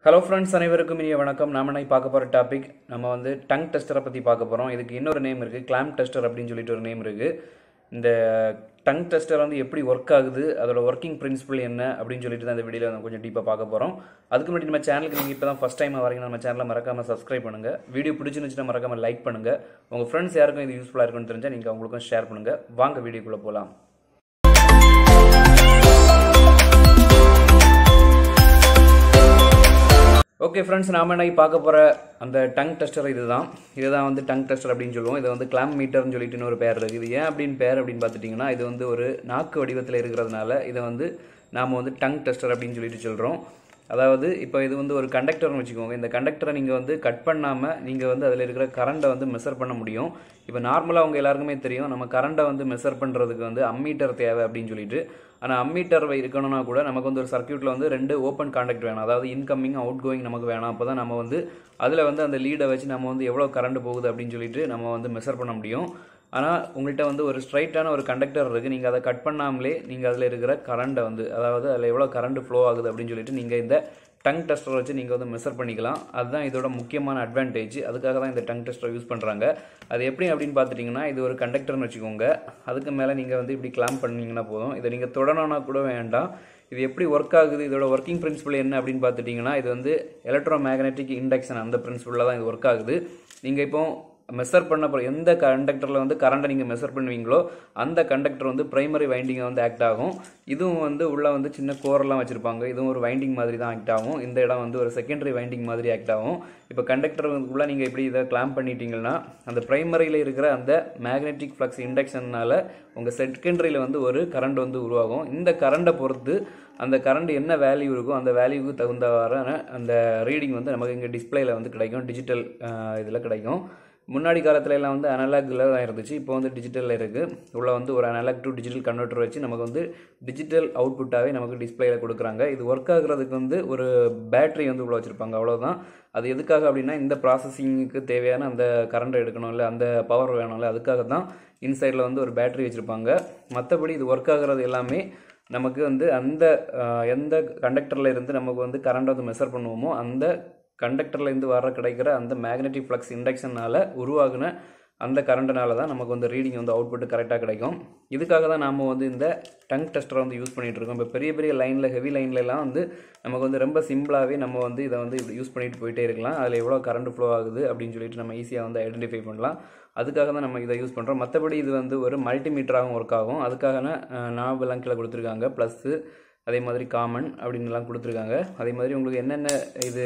hello friends அனைவருக்கும் இனிய வணக்கம் நாம இன்னைக்கு பார்க்க போகிற டாபிக் நம்ம வந்து டங் டெஸ்டரை பற்றி பார்க்க போகிறோம் இதுக்கு இன்னொரு நேம் இருக்குது கிளாம் டெஸ்டர் அப்படின்னு சொல்லிட்டு ஒரு நேம் இருக்குது இந்த டங் டெஸ்டர் வந்து எப்படி ஒர்க் ஆகுது அதோட ஒர்க்கிங் பிரின்சிபல் என்ன அப்படின்னு சொல்லிட்டு தான் இந்த வீடியோவில் நம்ம கொஞ்சம் டீப்பாக பார்க்க போகிறோம் அதுக்கு முன்னாடி நம்ம சேனலுக்கு நீங்கள் இப்போ தான் ஃபஸ்ட் டைம் வரீங்க நம்ம சேனலை மறக்காமல் சப்ஸ்கிரைப் பண்ணுங்கள் வீடியோ பிடிச்சிருந்துச்சுன்னா மறக்காமல் லைக் பண்ணுங்கள் உங்கள் ஃப்ரெண்ட்ஸ் யாருக்கும் இது யூஸ்ஃபுல்லாக இருக்குன்னு தெரிஞ்சால் நீங்கள் அவங்களுக்கும் ஷேர் பண்ணுங்கள் வாங்க வீடியோக்குள்ளே போகலாம் ஓகே ஃப்ரெண்ட்ஸ் நாம இன்னைக்கு பார்க்க போகிற அந்த டங் டெஸ்டர் இதுதான் இதுதான் வந்து டங் டெஸ்டர் அப்படின்னு சொல்லுவோம் இது வந்து கிளாம் மீட்டர்னு சொல்லிட்டு இன்னொரு பேர் இருக்குது இது ஏன் அப்படின்னு பேர் அப்படின்னு பார்த்துட்டிங்கன்னா இது வந்து ஒரு நாக்கு வடிவத்தில் இருக்கிறதுனால இதை வந்து நாம் வந்து டங் டெஸ்டர் அப்படின்னு சொல்லிட்டு சொல்கிறோம் அதாவது இப்போ இது வந்து ஒரு கண்டக்டர்னு வச்சுக்கோங்க இந்த கண்டக்டரை நீங்கள் வந்து கட் பண்ணாமல் நீங்கள் வந்து அதில் இருக்கிற கரண்ட்டை வந்து மெஷர் பண்ண முடியும் இப்போ நார்மலாக அவங்க எல்லாருக்குமே தெரியும் நம்ம கரண்ட்டை வந்து மெஷர் பண்ணுறதுக்கு வந்து அம்மீட்டர் தேவை அப்படின்னு சொல்லிட்டு ஆனால் அம்மீட்டர் இருக்கணும்னா கூட நமக்கு வந்து ஒரு சர்க்கியூட்டில் வந்து ரெண்டு ஓப்பன் காண்டாக்ட் வேணும் அதாவது இன்கமிங் அவுட் கோயிங் நமக்கு வேணாம் அப்போ தான் நம்ம வந்து அதில் வந்து அந்த லீடை வச்சு நம்ம வந்து எவ்வளோ கரண்ட் போகுது அப்படின்னு சொல்லிட்டு நம்ம வந்து மெஷர் பண்ண முடியும் ஆனால் உங்கள்கிட்ட வந்து ஒரு ஸ்ட்ரைட்டான ஒரு கண்டக்டர் இருக்குது நீங்கள் அதை கட் பண்ணாமலே நீங்கள் அதில் இருக்கிற கரண்ட்டை வந்து அதாவது அதில் எவ்வளோ கரண்ட் ஃப்ளோ ஆகுது அப்படின்னு சொல்லிட்டு நீங்கள் இந்த டங் டெஸ்டர் வச்சு நீங்கள் வந்து மெஷர் பண்ணிக்கலாம் அதுதான் இதோட முக்கியமான அட்வான்டேஜ் அதுக்காக தான் இந்த டங் டெஸ்டர் யூஸ் பண்ணுறாங்க அது எப்படி அப்படின்னு பார்த்துட்டிங்கன்னா இது ஒரு கண்டக்டர்னு வச்சுக்கோங்க அதுக்கு மேலே நீங்கள் வந்து இப்படி கிளாம் பண்ணிங்கன்னா போதும் இதை நீங்கள் தொடணும்னா கூட வேண்டாம் இது எப்படி ஒர்க் ஆகுது இதோட ஒர்க்கிங் பிரின்சிபல் என்ன அப்படின்னு பார்த்துட்டிங்கன்னா இது வந்து எலக்ட்ரோ மேக்னெட்டிக் இண்டக்ஷன் அந்த பிரின்சிபலில் தான் இது ஒர்க் ஆகுது நீங்கள் இப்போ மெஷர் பண்ண போகிற எந்த கண்டக்டரில் வந்து கரண்ட்டை நீங்கள் மெஷர் பண்ணுவீங்களோ அந்த கண்டக்டர் வந்து பிரைமரி வைண்டிங்கை வந்து ஆக்ட் ஆகும் இதுவும் வந்து உள்ளே வந்து சின்ன கோரெல்லாம் வச்சுருப்பாங்க இதுவும் ஒரு வைண்டிங் மாதிரி தான் ஆக்ட் ஆகும் இந்த இடம் வந்து ஒரு செகண்டரி வைண்டிங் மாதிரி ஆக்ட் ஆகும் இப்போ கண்டக்டர் உள்ள நீங்கள் இப்படி இதை கிளாம் பண்ணிட்டீங்கன்னா அந்த பிரைமரியில் இருக்கிற அந்த மேக்னெட்டிக் ஃப்ளக்ஸ் இண்டக்ஷனால் உங்கள் செகண்டரியில் வந்து ஒரு கரண்ட் வந்து உருவாகும் இந்த கரண்ட்டை பொறுத்து அந்த கரண்ட் என்ன வேல்யூ இருக்கோ அந்த வேல்யூக்கு தகுந்தவாறான அந்த ரீடிங் வந்து நமக்கு இங்கே டிஸ்பிளேயில் வந்து கிடைக்கும் டிஜிட்டல் இதில் கிடைக்கும் முன்னாடி காலத்துல எல்லாம் வந்து அனலாகில் தான் இருந்துச்சு இப்போ வந்து டிஜிட்டலில் இருக்குது உள்ள வந்து ஒரு அனலாக் டு டிஜிட்டல் கன்வெர்ட்டர் வச்சு நமக்கு வந்து டிஜிட்டல் அவுட்புட்டாகவே நமக்கு டிஸ்பிளேயில் கொடுக்குறாங்க இது ஒர்க் ஆகுறதுக்கு வந்து ஒரு பேட்டரி வந்து உள்ள வச்சுருப்பாங்க அவ்வளோதான் அது எதுக்காக அப்படின்னா இந்த ப்ராசஸிங்க்கு தேவையான அந்த கரண்ட் எடுக்கணும்ல அந்த பவர் வேணும்ல அதுக்காக தான் இன்சைடில் வந்து ஒரு பேட்டரி வச்சுருப்பாங்க மற்றபடி இது ஒர்க் ஆகுறது எல்லாமே நமக்கு வந்து அந்த எந்த கண்டக்டரில் இருந்து நமக்கு வந்து கரண்ட் வந்து மெஷர் பண்ணுவோமோ அந்த கண்டக்டர்லேருந்து வர கிடைக்கிற அந்த மேக்னெட்டிக் ஃப்ளக்ஸ் இண்டக்ஷனால் உருவாகின அந்த கரண்ட்னால தான் நமக்கு வந்து ரீடிங் வந்து அவுட்புட் கரெக்டாக கிடைக்கும் இதுக்காக தான் நாம் வந்து இந்த டங் டெஸ்டரை வந்து யூஸ் பண்ணிகிட்டு இருக்கோம் இப்போ பெரிய பெரிய லைனில் ஹெவி லைன்லலாம் வந்து நமக்கு வந்து ரொம்ப சிம்பிளாகவே நம்ம வந்து இதை வந்து யூஸ் பண்ணிட்டு போயிட்டே இருக்கலாம் அதில் எவ்வளோ கரண்ட் ஃப்ளோ ஆகுது அப்படின்னு சொல்லிட்டு நம்ம ஈஸியாக வந்து ஐடென்டிஃபை பண்ணலாம் அதுக்காக தான் நம்ம இதை யூஸ் பண்ணுறோம் மற்றபடி இது வந்து ஒரு மல்டிமீட்டராகவும் ஒர்க் ஆகும் அதுக்காக நாபெல்லாம் கீழே கொடுத்துருக்காங்க ப்ளஸ்ஸு அதே மாதிரி காமன் அப்படின்லாம் கொடுத்துருக்காங்க அதே மாதிரி உங்களுக்கு என்னென்ன இது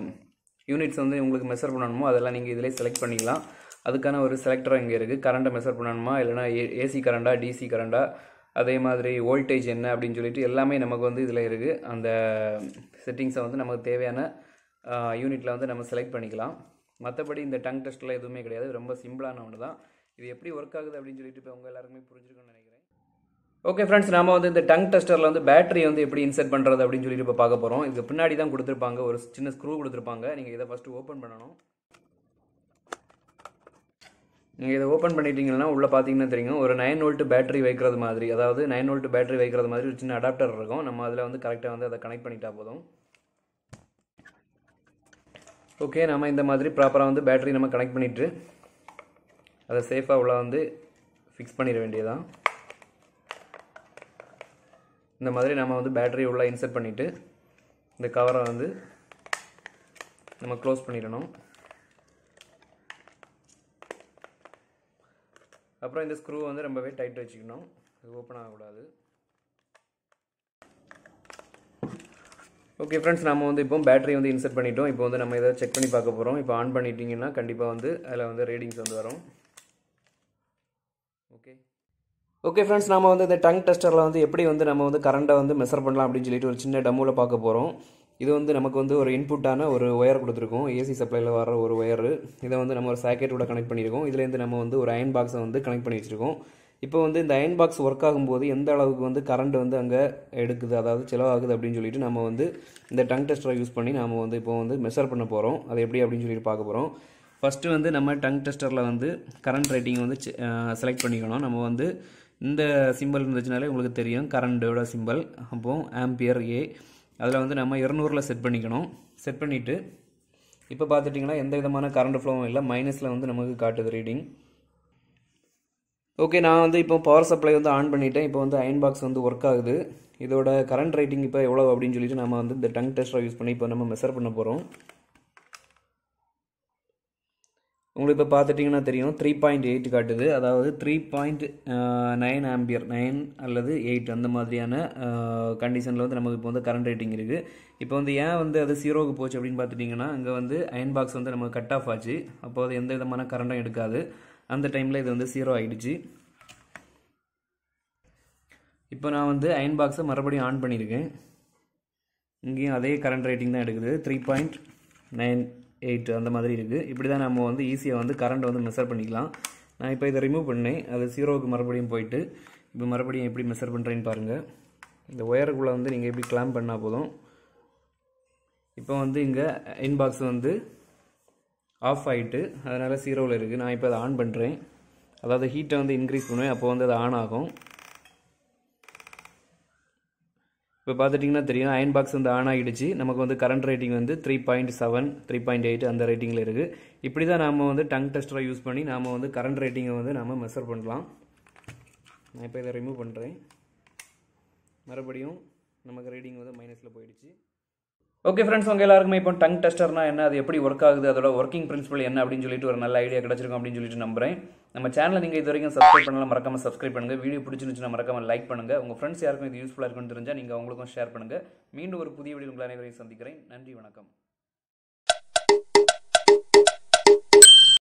யூனிட்ஸ் வந்து உங்களுக்கு மெஷர் பண்ணணுமோ அதெல்லாம் நீங்கள் இதிலே செலக்ட் பண்ணிக்கலாம் அதுக்கான ஒரு செலக்டர் இங்கே இருக்குது கரண்ட்டை மெஷர் பண்ணணுமா இல்லைனா ஏ ஏசி கரண்டா டிசி கரண்டா அதே மாதிரி வோல்டேஜ் என்ன அப்படின்னு சொல்லிட்டு எல்லாமே நமக்கு வந்து இதில் இருக்குது அந்த செட்டிங்ஸை வந்து நமக்கு தேவையான யூனிட்டில் வந்து நம்ம செலக்ட் பண்ணிக்கலாம் மற்றபடி இந்த டங் டெஸ்ட்டில் எதுவுமே கிடையாது ரொம்ப சிம்பிளான ஒன்று தான் இது எப்படி ஒர்க் ஆகுது அப்படின்னு சொல்லிட்டு இப்போ உங்கள் எல்லாருக்குமே புரிஞ்சுக்கணும்னு நினைக்கிறேன் ஓகே ஃப்ரெண்ட்ஸ் நாம வந்து இந்த டங் டெஸ்டரில் வந்து பேட்டரி வந்து எப்படி இன்செர்ட் பண்ணுறது அப்படின்னு சொல்லிட்டு இப்போ பார்க்க போகிறோம் இதுக்கு பின்னாடி தான் கொடுத்துருப்பாங்க ஒரு சின்ன ஸ்க்ரூ கொடுத்துருப்பாங்க நீங்கள் இதை ஃபஸ்ட்டு ஓப்பன் பண்ணணும் நீங்கள் இதை ஓப்பன் பண்ணிட்டீங்கன்னா உள்ளே பார்த்தீங்கன்னா தெரியும் ஒரு நைன் வோல்ட் பேட்டரி வைக்கிறது மாதிரி அதாவது நைன் வோல்ட் பேட்டரி வைக்கிறது மாதிரி ஒரு சின்ன அடாப்டர் இருக்கும் நம்ம அதில் வந்து கரெக்டாக வந்து அதை கனெக்ட் பண்ணிட்டா போதும் ஓகே நம்ம இந்த மாதிரி ப்ராப்பராக வந்து பேட்டரி நம்ம கனெக்ட் பண்ணிவிட்டு அதை சேஃபாக உள்ள வந்து ஃபிக்ஸ் பண்ணிட வேண்டியதான் இந்த மாதிரி நம்ம வந்து பேட்டரி உள்ளே இன்சர்ட் பண்ணிவிட்டு இந்த கவரை வந்து நம்ம க்ளோஸ் பண்ணிடணும் அப்புறம் இந்த ஸ்க்ரூ வந்து ரொம்பவே டைட் வச்சுக்கணும் இது ஓப்பன் ஆகக்கூடாது ஓகே ஃப்ரெண்ட்ஸ் நம்ம வந்து இப்போ பேட்டரி வந்து இன்சர்ட் பண்ணிட்டோம் இப்போ வந்து நம்ம இதை செக் பண்ணி பார்க்க போகிறோம் இப்போ ஆன் பண்ணிட்டீங்கன்னா கண்டிப்பாக வந்து அதில் வந்து ரீடிங்ஸ் வந்து வரும் ஓகே ஓகே ஃப்ரெண்ட்ஸ் நம்ம வந்து இந்த டங் டெஸ்டரில் வந்து எப்படி வந்து நம்ம வந்து கரண்ட்டை வந்து மெஷர் பண்ணலாம் அப்படின்னு சொல்லிட்டு ஒரு சின்ன டெமோவில் பார்க்க போகிறோம் இது வந்து நமக்கு வந்து ஒரு இன்புட்டான ஒரு ஒயர் கொடுத்துருக்கோம் ஏசி சப்ளையில் வர ஒரு ஒயர் இதை வந்து நம்ம ஒரு சாக்கெட்டோட கனெக்ட் பண்ணியிருக்கோம் இதுலேருந்து நம்ம வந்து ஒரு அயன் பாக்ஸை வந்து கனெக்ட் பண்ணி வச்சுருக்கோம் இப்போ வந்து இந்த அயன் பாக்ஸ் ஒர்க் ஆகும்போது எந்த அளவுக்கு வந்து கரண்ட் வந்து அங்கே எடுக்குது அதாவது செலவாகுது அப்படின்னு சொல்லிட்டு நம்ம வந்து இந்த டங் டெஸ்டரை யூஸ் பண்ணி நம்ம வந்து இப்போ வந்து மெஷர் பண்ண போகிறோம் அது எப்படி அப்படின்னு சொல்லிட்டு பார்க்க போகிறோம் ஃபஸ்ட்டு வந்து நம்ம டங் டெஸ்டரில் வந்து கரண்ட் ரேட்டிங் வந்து செலக்ட் பண்ணிக்கணும் நம்ம வந்து இந்த சிம்பிள் இருந்துச்சுனாலே உங்களுக்கு தெரியும் கரண்டோட சிம்பிள் அப்போது ஆம்பியர் ஏ அதில் வந்து நம்ம இரநூறுல செட் பண்ணிக்கணும் செட் பண்ணிவிட்டு இப்போ பார்த்துட்டிங்கன்னா எந்த விதமான கரண்ட் ஃப்ளோவும் இல்லை மைனஸில் வந்து நமக்கு காட்டுது ரீடிங் ஓகே நான் வந்து இப்போ பவர் சப்ளை வந்து ஆன் பண்ணிட்டேன் இப்போ வந்து அயன் பாக்ஸ் வந்து ஒர்க் ஆகுது இதோட கரண்ட் ரேட்டிங் இப்போ எவ்வளோ அப்படின்னு சொல்லிட்டு நம்ம வந்து இந்த டங் டெஸ்டரை யூஸ் பண்ணி இப்போ நம்ம மெஷர் பண்ண போகிறோம் உங்களுக்கு இப்போ பார்த்துட்டிங்கன்னா தெரியும் த்ரீ பாயிண்ட் எயிட் காட்டுது அதாவது three point nine ampere nine அல்லது எயிட் அந்த மாதிரியான கண்டிஷனில் வந்து நமக்கு இப்போ வந்து கரண்ட் ரேட்டிங் இருக்குது இப்போ வந்து ஏன் வந்து அது ஜீரோவுக்கு போச்சு அப்படின்னு பார்த்துட்டிங்கன்னா அங்கே வந்து அயன் பாக்ஸ் வந்து நமக்கு கட் ஆஃப் ஆச்சு அப்போ அது எந்த விதமான கரண்ட்டும் எடுக்காது அந்த டைமில் இது வந்து ஜீரோ ஆகிடுச்சு இப்போ நான் வந்து அயன் பாக்ஸை மறுபடியும் ஆன் பண்ணியிருக்கேன் இங்கேயும் அதே கரண்ட் ரேட்டிங் தான் எடுக்குது த்ரீ பாயிண்ட் நைன் எயிட் அந்த மாதிரி இருக்குது இப்படி தான் நம்ம வந்து ஈஸியாக வந்து கரண்ட் வந்து மெஷர் பண்ணிக்கலாம் நான் இப்போ இதை ரிமூவ் பண்ணேன் அது ஜீரோவுக்கு மறுபடியும் போயிட்டு இப்போ மறுபடியும் எப்படி மெஷர் பண்ணுறேன்னு பாருங்கள் இந்த ஒயருக்குள்ளே வந்து நீங்கள் எப்படி கிளாம் பண்ணால் போதும் இப்போ வந்து இங்கே இன்பாக்ஸ் வந்து ஆஃப் ஆகிட்டு அதனால் ஜீரோவில் இருக்குது நான் இப்போ அதை ஆன் பண்ணுறேன் அதாவது ஹீட்டை வந்து இன்க்ரீஸ் பண்ணுவேன் அப்போ வந்து அது ஆன் ஆகும் இப்போ பார்த்துட்டிங்கன்னா தெரியும் அயன் பாக்ஸ் வந்து ஆன் ஆகிடுச்சு நமக்கு வந்து கரண்ட் ரேட்டிங் வந்து three point seven three point eight அந்த ரேட்டிங்கில் இருக்குது இப்படி தான் நாம் வந்து டங் டெஸ்டரை யூஸ் பண்ணி நாம் வந்து கரண்ட் ரேட்டிங்கை வந்து நாம் மெஷர் பண்ணலாம் நான் இப்போ இதை ரிமூவ் பண்ணுறேன் மறுபடியும் நமக்கு ரீடிங் வந்து மைனஸில் போயிடுச்சு ஓகே ஃப்ரெண்ட்ஸ் உங்கள் எல்லாருக்குமே இப்போ டங் டெஸ்டர்னா என்ன அது எப்படி ஒர்க் ஆகுது அதோட ஒர்க்கிங் பிரின்சிபல் என்ன அப்படின்னு சொல்லிட்டு ஒரு நல்ல ஐடியா கிடச்சிருக்கும் அப்படின்னு சொல்லிட்டு நம்புறேன் நம்ம சேனலை நீங்கள் இது வரைக்கும் சப்ஸ்கிரைப் பண்ணலாம் மறக்காம சப்ஸ்கிரைப் பண்ணுங்க வீடியோ பிடிச்சிருந்துச்சுன்னா மறக்காம லைக் பண்ணுங்க உங்க ஃப்ரெண்ட்ஸ் யாருக்கும் இது யூஸ்ஃபுல்லாக இருக்குன்னு தெரிஞ்சால் நீங்கள் அவங்களுக்கும் ஷேர் பண்ணுங்க மீண்டும் ஒரு புதிய வீடியோ உங்கள் அனைவரையும் சந்திக்கிறேன் நன்றி வணக்கம்